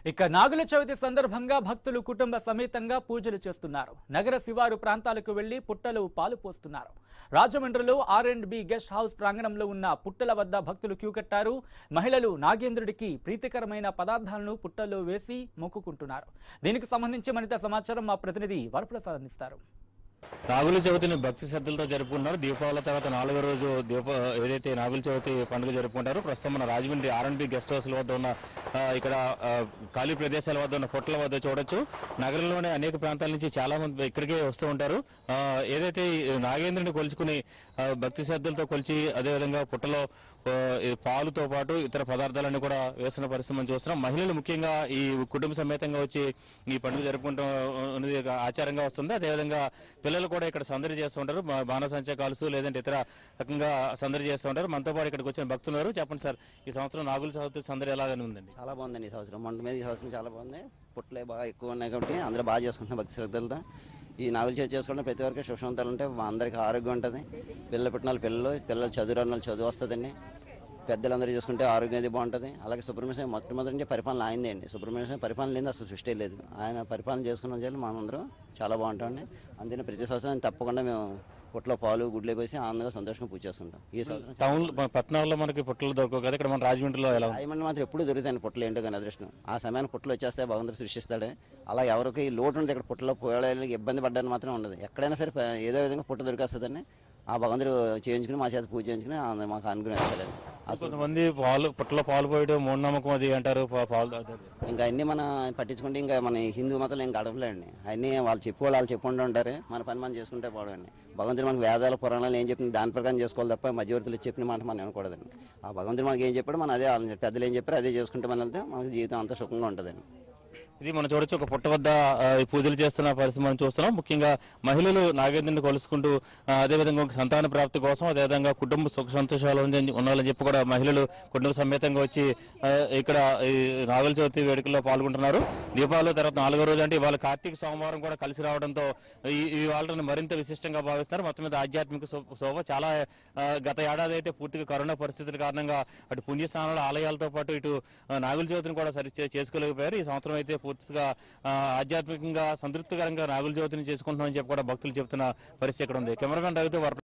ఇక నాగుల చవితి సందర్భంగా భక్తులు కుటుంబ సమేతంగా పూజలు చేస్తున్నారు నగర శివారు ప్రాంతాలకు వెళ్లి పుట్టలు పాలు పోస్తున్నారు రాజమండ్రిలో R and B guest house ప్రాంగణంలో ఉన్న పుట్టల వద్ద భక్తులు క్యూ కట్టారు మహిళలు నాగేంద్రుడికి ప్రీతికరమైన పదార్థాలను పుట్టల్లో వేసి మొక్కుకుంటున్నారు దీనికి సంబంధించి మరింత సమాచారం మా ప్రతినిధి వరప్రసాద్ అందిస్తారు నాగుల చవితిని భక్తి శ్రద్ధలతో జరుపుకుంటున్నారు దీపావళి తర్వాత నాలుగో రోజు దీప ఏదైతే నాగుల చవితి పండుగ జరుపుకుంటారో ప్రస్తుతం మన రాజమండ్రి ఆర్ఎన్బి గెస్ట్ హౌస్ల వద్ద ఉన్న ఆ, ఇక్కడ ఆ, ఖాళీ ప్రదేశాల వద్ద ఉన్న పొట్ల వద్ద చూడొచ్చు నగరంలోనే అనేక ప్రాంతాల నుంచి చాలా మంది ఇక్కడికే వస్తూ ఉంటారు ఆ, ఏదైతే ఈ నాగేంద్రుని కొలుచుకుని ఆ, భక్తి శ్రద్ధలతో కొలిచి అదేవిధంగా పుట్టలో ఆ, ఈ పాలుతో పాటు ఇతర పదార్థాలన్నీ కూడా వేస్తున్న పరిస్థితి మనం చూస్తున్నాం మహిళలు ముఖ్యంగా ఈ కుటుంబ సమేతంగా వచ్చి ఈ పండుగ జరుపుకుంటాం అనేది ఒక ఆచారంగా వస్తుంది అదేవిధంగా పిల్లలు కూడా ఇక్కడ సందడి చేస్తూ ఉంటారు బా- బాణసంచా కాలుసు లేదంటే ఇతర రకంగా సందడి చేస్తూ ఉంటారు మనతో పాటు ఇక్కడికి వచ్చిన భక్తులు ఉన్నారు చెప్పండి సార్ ఈ సంవత్సరం నాగుల చవితి సందడి ఎలాగని ఉందండి చాలా బాగుందండి ఈ సంవత్సరం మొంట మీద ఈ సంవత్సరం చాలా బాగుంది పుట్టలే బాగా ఎక్కువ ఉన్నాయి కాబట్టి అందరూ బాగా చేసుకుంటున్నారు భక్తి శ్రద్ధలతో ఈ నాగుల చేతి చేసుకోవడం ప్రతి ఒక్కరికి సుఖవంతాలు ఉంటే మా అందరికీ ఆరోగ్యం ఉంటుంది పిల్లలు పుట్టిన వాళ్ళు పిల్లలు పిల్లలు చదువు రాని వాళ్ళు చదువు వస్తుందండి పెద్దలందరూ చేసుకుంటే ఆరోగ్యం అది బాగుంటుంది అలాగే సుబ్రహ్మణ్య మొట్టమొదటి నుంచి పరిపాలన ఆయనదే అండి సుబ్రహ్మణ్య స్వామి పరిపాలన లేని అసలు సృష్టి లేదు ఆయన పరిపాలన చేసుకున్న చేయాలి మనందరం చాలా బాగుంటామండి అందుకని ప్రతి సంవత్సరం తప్పకుండా మేము పుట్టలో పాలు గుడ్లు వేసి ఆనందంగా సంతోషంగా పూజ చేసుకుంటాం ఈ సంవత్సరం టౌన్ పట్టణాల్లో మనకి పుట్టలు దొరకవు కదా ఇక్కడ మన రాజమండ్రిలో ఎలా ఉంది? రాయమండ్రి మాత్రం ఎప్పుడు దొరుకుతాయి పుట్టలు ఏంటో కానీ అదృష్టం ఆ సమయానికి పుట్టలు వచ్చేస్తే భగవంతుడు సృష్టిస్తాడే అలా ఎవరికి లోటు ఉండదు ఇక్కడ పుట్టలో పోయడానికి ఇబ్బంది పడ్డానికి మాత్రం ఉండదు ఎక్కడైనా సరే ప- ఏదో విధంగా పుట్ట దొరికేస్తుందని ఆ భగవంతుడు చేయించుకుని మా చేత పూజ చేయించుకుని ఆ మాకు అనుగ్రహిస్తాడండి అసలు కొంతమంది పాలు పుట్టలో పాలు పోయడం మూఢనమ్మకం అది అంటారు పా- పాలు అదే- ఇంకా అన్ని మన పట్టించుకుంటే ఇంకా మన హిందూ మతంలో ఇంకా గడపలేండి అన్నీ వాళ్ళు చెప్పుకోవాలి వాళ్ళు చెప్పుకుంటూ ఉంటారు మన పని మనం చేసుకుంటే పోవడండి భగవంతుడు మనకు వేదాల పురాణాలు ఏం చెప్పింది దాని ప్రకారం చేసుకోవాలి తప్ప మధ్యవర్తులు చెప్పిన మాట మనం వినకూడదండి ఆ భగవంతుడు మనకి ఏం చెప్పాడు మనం అదే వాళ్ళని పెద్దలు ఏం చెప్పారు అదే చేసుకుంటే మన వెళ్తే మనకి జీవితం అంతా సుఖంగా ఉంటుందండి ఇది మనం చూడొచ్చు ఒక పుట్ట వద్ద ఆ, ఈ పూజలు చేస్తున్న పరిస్థితి మనం చూస్తున్నాం ముఖ్యంగా మహిళలు నాగేంద్రుని కొలుసుకుంటూ ఆ, అదేవిధంగా ఒక సంతాన ప్రాప్తి కోసం అదేవిధంగా కుటుంబ సుఖ సంతోషాలు ఉందని- ఉండాలని చెప్పి కూడా మహిళలు కుటుంబ సమేతంగా వచ్చి ఆ, ఇక్కడ ఈ నాగుల చవితి వేడుకల్లో పాల్గొంటున్నారు దీపావళి తర్వాత నాలుగో రోజు అంటే ఇవాళ కార్తీక సోమవారం కూడా కలిసి రావడంతో ఈ ఈ వాళ్ళని మరింత విశిష్టంగా భావిస్తారు మొత్తం మీద ఆధ్యాత్మిక శో- శోభ చాలా ఆ, గత ఏడాది అయితే పూర్తిగా కరోనా పరిస్థితుల కారణంగా అటు పుణ్యస్థానాల ఆలయాలతో పాటు ఇటు ఆ, నాగుల చవితిని కూడా సరి చే- చేసుకోలేకపోయారు ఈ సంవత్సరం అయితే పూర్తిగా ఆ, ఆధ్యాత్మికంగా సంతృప్తికరంగా నాగుల చవితిని చేసుకుంటున్నామని చెప్పి కూడా భక్తులు చెప్తున్న పరిస్థితి ఇక్కడ ఉంది కెమెరామెన్ రవితో వర